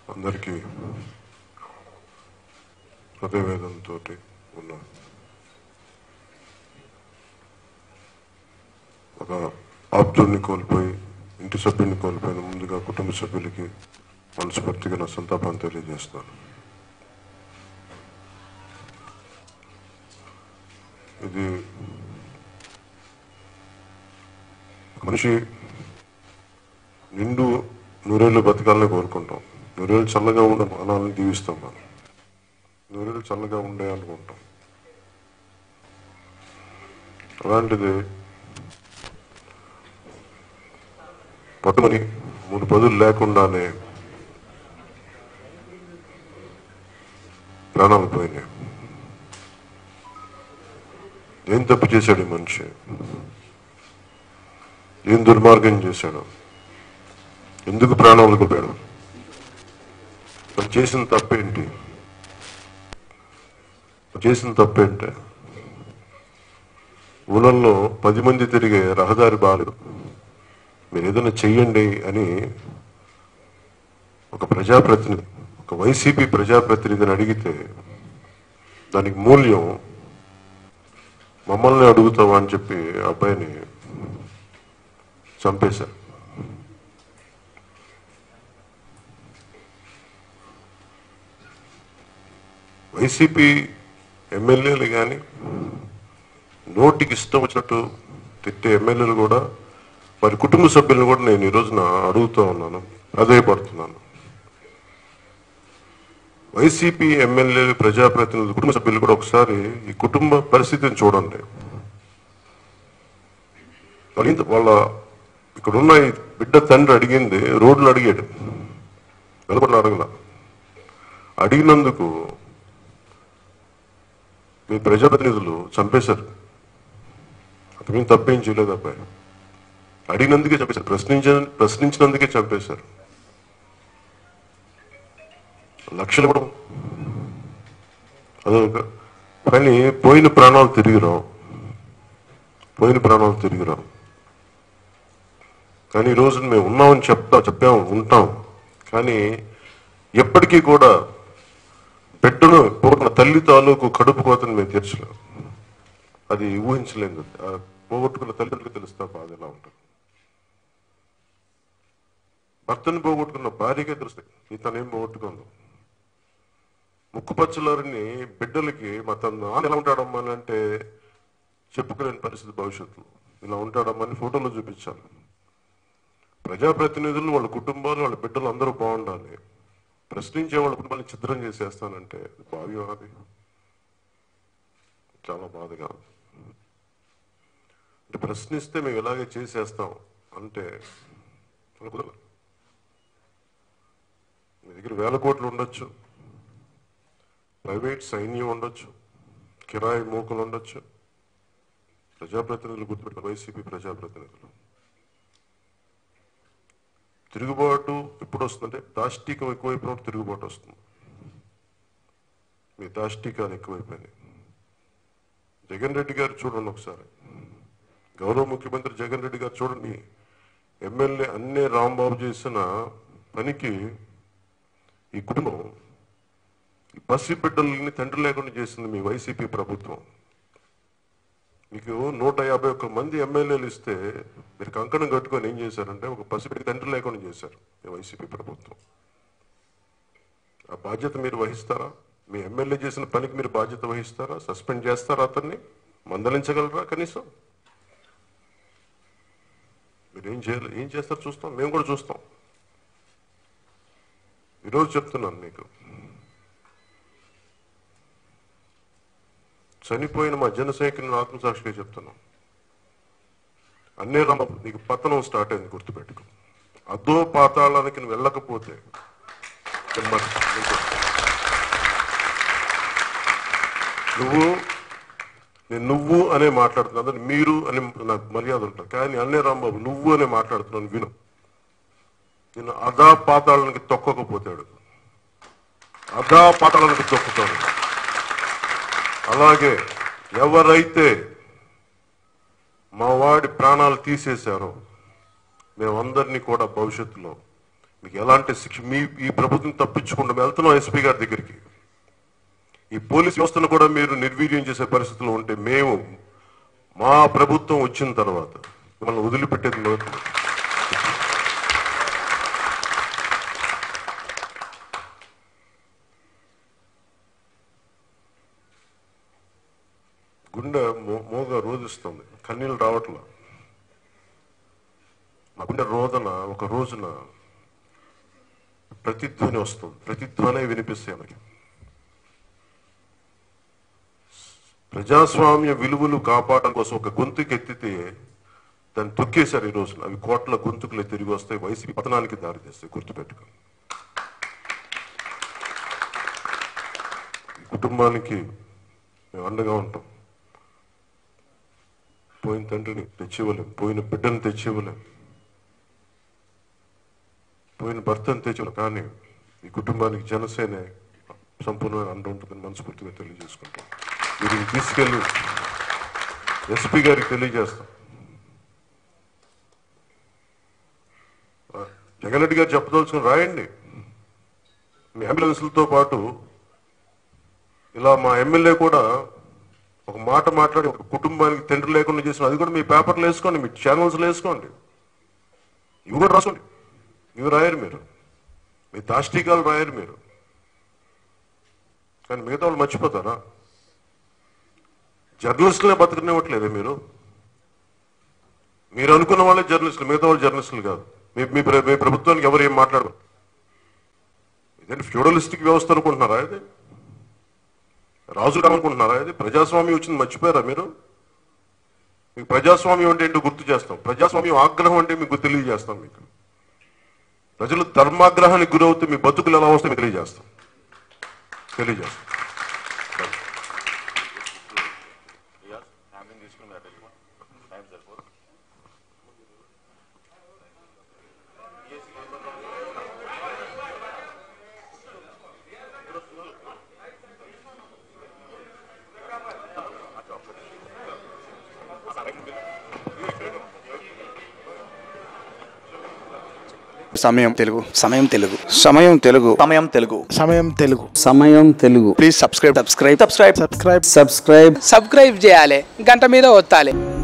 అందరికీ హృదయవేదంతో ఉన్న ఒక ఆప్తుడిని కోల్పోయి ఇంటి సభ్యుని కోల్పోయిన ముందుగా కుటుంబ సభ్యులకి మనస్ఫూర్తిగా నా సంతాపాన్ని తెలియజేస్తాను ఇది మనిషి నిండు నూరేళ్ళు బతకాలని కోరుకుంటాం నూరేళ్ళు చల్లగా ఉన్న అనాలని దీవిస్తాం మనం నూరేళ్ళు చల్లగా ఉండే అనుకుంటాం అలాంటిది పట్టుమని మూడు పదులు లేకుండానే ప్రాణాలు పోయినాయి ఏం తప్పు చేశాడు ఈ మనిషి ఏం దుర్మార్గం చేశాడు ఎందుకు ప్రాణాలు కోల్పోయాడు మరి చేసిన తప్పేంటి చేసిన తప్పేంటే ఊళ్ళల్లో పది మంది తిరిగే రహదారి బాలేదు మీరు ఏదైనా చెయ్యండి అని ఒక ప్రజాప్రతినిధి ఒక వైసీపీ ప్రజాప్రతినిధిని అడిగితే దానికి మూల్యం మమ్మల్ని అడుగుతావా అని చెప్పి ఆ అబ్బాయిని చంపేశారు వైసీపీ ఎమ్మెల్యేలు కానీ నోటికి ఇష్టం వచ్చినట్టు తిట్టే ఎమ్మెల్యేలు కూడా వారి కుటుంబ సభ్యులను కూడా నేను ఈ రోజున అడుగుతూ ఉన్నాను ప్రాధాయపడుతున్నాను వైసీపీ ఎమ్మెల్యేలు ప్రజాప్రతినిధులు కుటుంబ సభ్యులు కూడా ఒకసారి ఈ కుటుంబ పరిస్థితిని చూడండి వాళ్ళ ఇంత- వాళ్ళ ఇక్కడున్న ఈ బిడ్డ తండ్రి అడిగింది రోడ్లు అడిగాడు వెలపట్లు అడగల అడిగినందుకు మీ ప్రజాప్రతినిధులు చంపేశారు అతను తప్పేం చేయలేదు అబ్బాయి అడిగినందుకే చంపేశారు ప్రశ్నించ ప్రశ్నించినందుకే చంపేశారు లక్షలు కూడా అదొక కానీ పోయిన ప్రాణాలు తిరిగి రావు పోయిన ప్రాణాలు తిరిగి రావు కానీ ఈ రోజు మేము ఉన్నామని చెప్తా చెప్పాము ఉంటాం కానీ ఎప్పటికీ కూడా బిడ్డను పోగొట్టిన తల్లి తాలూకు కడుపు కోతను మేము తీర్చలేం అది ఊహించలేదు ఆ పోగొట్టుకున్న తల్లిదండ్రులకు తెలుస్తా బాధ ఎలా ఉంటుంది భర్తను పోగొట్టుకున్న భార్యకే తెలుస్తాయి ఈ తనేం పోగొట్టుకుందో ముక్కుపచ్చలారిని బిడ్డలకి మా తన నాన్న ఎలా ఉంటాడమ్మా అని అంటే చెప్పుకోలేని పరిస్థితి భవిష్యత్తులో ఇలా ఉంటాడమ్మా అని ఫోటోలో చూపించాలి ప్రజాప్రతినిధులు వాళ్ళ కుటుంబాలు వాళ్ళ బిడ్డలు అందరూ బాగుండాలి ప్రశ్నించే వాళ్ళ కుటుంబాన్ని ఛిద్రం చేసేస్తానంటే భావ్యం అది చాలా బాధగా ఉంది. అంటే ప్రశ్నిస్తే మేము ఇలాగే చేసేస్తాం అంటే అలా కుదరదు. మీ దగ్గర వేల కోట్లు ఉండొచ్చు ప్రైవేట్ సైన్యం ఉండొచ్చు కిరాయి మూకలు ఉండొచ్చు ప్రజాప్రతినిధులు గుర్తుపెట్టిన వైసీపీ ప్రజాప్రతినిధులు తిరుగుబాటు ఎప్పుడు వస్తుందంటే దాష్టికం ఎక్కువైపోయినప్పుడు తిరుగుబాటు వస్తుంది మీ దాష్టికాలు ఎక్కువైపోయినాయి జగన్ రెడ్డి గారు చూడండి ఒకసారి గౌరవ ముఖ్యమంత్రి జగన్ రెడ్డి గారు చూడండి ఎమ్మెల్యే అన్నే రాంబాబు చేసిన పనికి ఈ కుటుంబం ఈ పసి బిడ్డల్ని తండ్రి లేకుండా చేసింది మీ వైసీపీ ప్రభుత్వం మీకు నూట యాభై ఒక్క మంది ఎమ్మెల్యేలు ఇస్తే మీరు కంకణం కట్టుకొని ఏం చేశారంటే ఒక పసిబిడ్డ తండ్రి లేకుండా చేశారు మీ వైసీపీ ప్రభుత్వం ఆ బాధ్యత మీరు వహిస్తారా మీ ఎమ్మెల్యే చేసిన పనికి మీరు బాధ్యత వహిస్తారా సస్పెండ్ చేస్తారా అతన్ని మందలించగలరా కనీసం మీరు ఏం చేయాలి ఏం చేస్తారు చూస్తాం మేము కూడా చూస్తాం ఈరోజు చెప్తున్నాను మీకు చనిపోయిన మా జనసైనికులను ఆత్మసాక్షిగా చెప్తున్నాం అన్నే రామ నీకు పతనం స్టార్ట్ అయింది గుర్తుపెట్టుకో అదో పాతాళానికి నువ్వు వెళ్ళకపోతే మరి నీకు- నువ్వు నేను నువ్వు అనే మాట్లాడుతున్నా అందరు మీరు అని నాకు మర్యాద ఉంటుంది కానీ అన్నే రాంబాబు నువ్వు అనే మాట్లాడుతున్నాను విను నేను అదా పాతాళానికి తొక్కకపోతాడు అదా పాతాళానికి తొక్కుతాడు అలాగే ఎవరైతే మా వాడి ప్రాణాలు తీసేశారో మేమందరినీ కూడా భవిష్యత్తులో మీకు ఎలాంటి శిక్ష మీ ఈ ప్రభుత్వం తప్పించకుండా మేము వెళ్తున్నాం ఎస్పీ గారి దగ్గరికి ఈ పోలీస్ వ్యవస్థను కూడా మీరు నిర్వీర్యం చేసే పరిస్థితిలో ఉంటే మేము మా ప్రభుత్వం వచ్చిన తర్వాత మిమ్మల్ని వదిలిపెట్టేది మొదలు గుండె మో- మోగ రోధిస్తుంది కన్నీళ్ళు రావట్లా మా గుండె రోదన ఒక రోజున ప్రతిధ్వని వస్తుంది ప్రతిధ్వనే వినిపిస్తాయి మనకి ప్రజాస్వామ్య విలువలు కాపాడడం కోసం ఒక గొంతుకు ఎత్తితే దాన్ని తొక్కేశారు ఈ రోజున అవి కోట్ల గొంతుకులే తిరిగి వస్తాయి వైసీపీ పతనానికి దారితీస్తాయి గుర్తుపెట్టుకో ఈ కుటుంబానికి మేము అండగా ఉంటాం పోయిన తండ్రిని తెచ్చివ్వలేం పోయిన బిడ్డను తెచ్చివ్వలేం పోయిన భర్తను తెచ్చివ్వలేం కానీ ఈ కుటుంబానికి జనసేన సంపూర్ణమైన అండ ఉంటుందని మనస్ఫూర్తిగా తెలియజేసుకుంటాం మీరు ఇది తీసుకెళ్ళి ఎస్పీ గారికి తెలియజేస్తాం ఆ, జగన్ రెడ్డి గారు చెప్పదలుచుకుని రాయండి మీ అంబులెన్స్లతో పాటు ఇలా మా ఎమ్మెల్యే కూడా ఒక మాట మాట్లాడి ఒక కుటుంబానికి తండ్రి లేకుండా చేసిన అది కూడా మీ పేపర్లు వేసుకోండి మీ ఛానల్స్లో వేసుకోండి ఇవి కూడా రాసుకోండి ఇవి రాయరు మీరు మీ దాష్టికాలు రాయరు మీరు కానీ మిగతా వాళ్ళు మర్చిపోతారా జర్నలిస్టులనే బతకనివ్వట్లేదే మీరు మీరు అనుకున్న వాళ్ళే జర్నలిస్టులు మిగతా వాళ్ళు జర్నలిస్టులు కాదు మీ మీ ప్ర- మీ ప్రభుత్వానికి ఎవరు ఏం మాట్లాడరు ఇదేంటి ఫ్యూడలిస్టిక్ వ్యవస్థ అనుకుంటున్నారా ఇది రాజు అనుకుంటున్నారా ఇది ప్రజాస్వామ్యం వచ్చింది మర్చిపోయారా మీరు మీకు ప్రజాస్వామ్యం అంటే ఏంటో గుర్తు చేస్తాం ప్రజాస్వామ్యం ఆగ్రహం అంటే మీకు తెలియజేస్తాం మీకు ప్రజలు ధర్మాగ్రహానికి గురవుతే మీ బతుకులు ఎలా వస్తే మీకు తెలియజేస్తాం తెలియజేస్తాం సమయం Telugu Samayam Telugu Samayam Telugu Samayam Telugu Samayam Telugu Samayam Telugu please subscribe subscribe subscribe subscribe subscribe subscribe చేయాలి గంట మీద ఒత్తాలి